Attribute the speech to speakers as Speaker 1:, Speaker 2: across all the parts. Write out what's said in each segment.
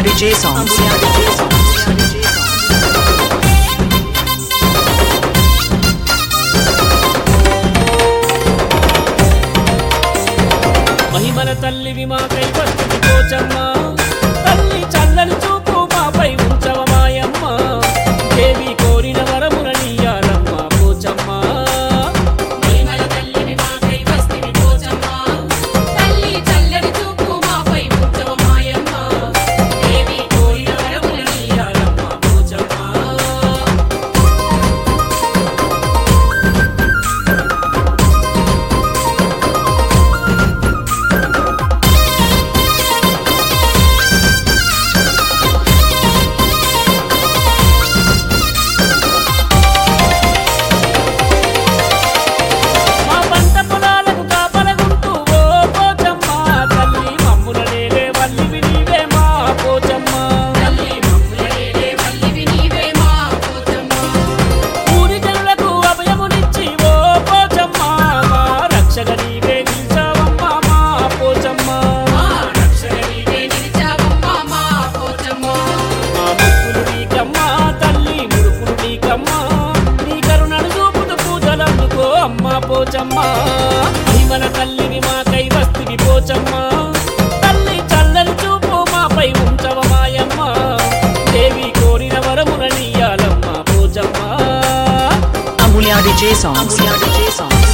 Speaker 1: DJ songs.
Speaker 2: మహిమల తల్లివి మాకై వస్తుంది పోచమ్మ తల్లి చల్లని చూపు మాపై ఉంచవ మాయమ్మ దేవి కోరిన వరముల నీయాలమ్మ పోచమ్మ
Speaker 3: మహిమల తల్లిని మాకై వస్తివి పోచమ్మ తల్లి చల్లని చూపు మాపై ఉంచవ మాయమ్మ దేవి కోరిన వరముల నీయాలమ్మ పోచమ్మ
Speaker 2: మా పంట పొలాలకు కాపలగుంటూ ఓ పోచమ్మ తల్లి మమ్ముల నేలే వల్లివి నీవే మా పోచమ్మ
Speaker 3: తల్లి మమ్ములనే వల్లివి నీవే మా పోచమ్మ
Speaker 2: ఊరి జనులకు అభయమునిచ్చి ఓ పోచమ్మ మా రక్షక నీవే నిలిచావమ్మ మా పోచమ్మ
Speaker 3: మా రక్షణ నీవే నిలిచావమ్మ మా పోచమ్మ
Speaker 2: మా ముక్కులు నీకమ్మా తల్లి ముడుపులు నీకమ్మా నీ కరుణను చూపుతూ పూజలందుకో అమ్మ పోచమ్మ మహిమల తల్లిని మాకై వస్తివి పోచమ్మ తల్లి చల్లని చూపు మాపై ఉంచవ మాయమ్మ దేవి కోరిన వరముల నీయాలమ్మ Pochamma
Speaker 1: Amulya DJ songs. DJ songs.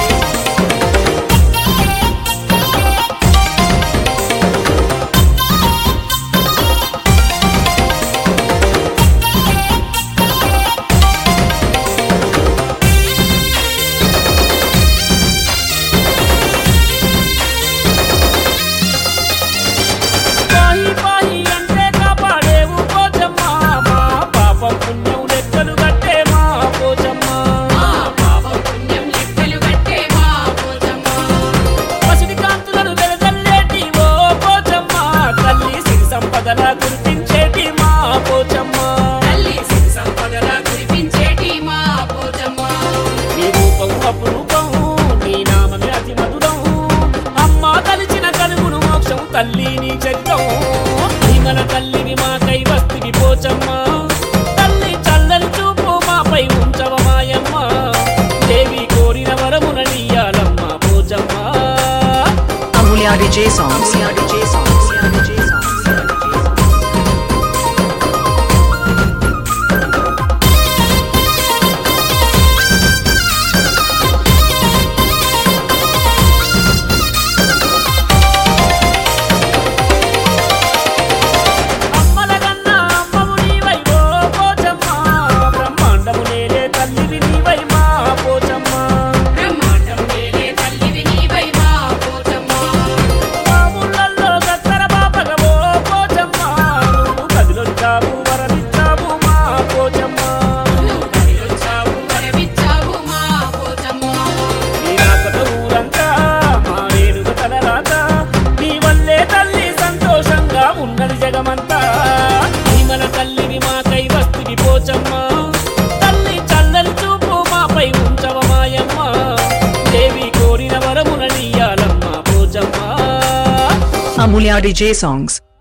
Speaker 2: పాహి పాహి అంటే కాపాడేవు పోచమ్మ మా పాపం పుణ్యం లెక్కలు కట్టే మా పోచమ్మ
Speaker 3: మా పాప పుణ్యం లెక్కలు కట్టే మా పోచమ్మ
Speaker 2: పసిడి కాంతులను వెదజల్లేటి ఓ పోచమ్మ తల్లి సిరి సంపదల గుర్తించేటి మా పోచమ్మ
Speaker 3: తల్లి సిరి సంపదల కురిపించేటి మా పోచమ్మ
Speaker 2: నీ రూపం అపురూపం నీ నామమే అతి మధురం అమ్మ తలిచిన కలుగును మోక్షం తల్లి నీ చరితం మహిమల తల్లిని మాకై వస్తివి పోచమ్మ తల్లి చల్లని చూపు మాపై ఉంచవ మాయమ్మ దేవి కోరిన వరముల నీయాలమ్మ Pochamma
Speaker 1: Amulya DJ songs. DJ songs. DJ songs.
Speaker 2: అమ్మల కన్నా అమ్మవు నీవై ఓ పోచమ్మ బ్రహ్మాండము నేలే తల్లివి నీవై మా పోచమ్మ
Speaker 3: బ్రహ్మాండం నేలే తల్లివి నీవై మా పోచమ్మ
Speaker 2: మా ఊళ్ళల్లో దత్తర బాపగ ఓ పోచమ్మ నువ్వు కదిలొచ్చావు వరమిచ్చావు మా పోచమ్మ
Speaker 3: నువ్వు కదిలొచ్చావు వరమిచ్చావు మా పోచమ్మ
Speaker 2: నీ రాకత ఊరంతా మా వేడుక తలరాత నీ వల్లే తల్లి సంతోషంగా ఉన్నది జగమంతా మన తల్లిని మాకై వస్తుని పోచమ్మ తల్లి చల్లని చూపు మాపై ఉంచవ మాయమ్మ దేవి కోరిన వరముల నీయాలమ్మ పోచమ్మ
Speaker 1: Amulya DJ songs.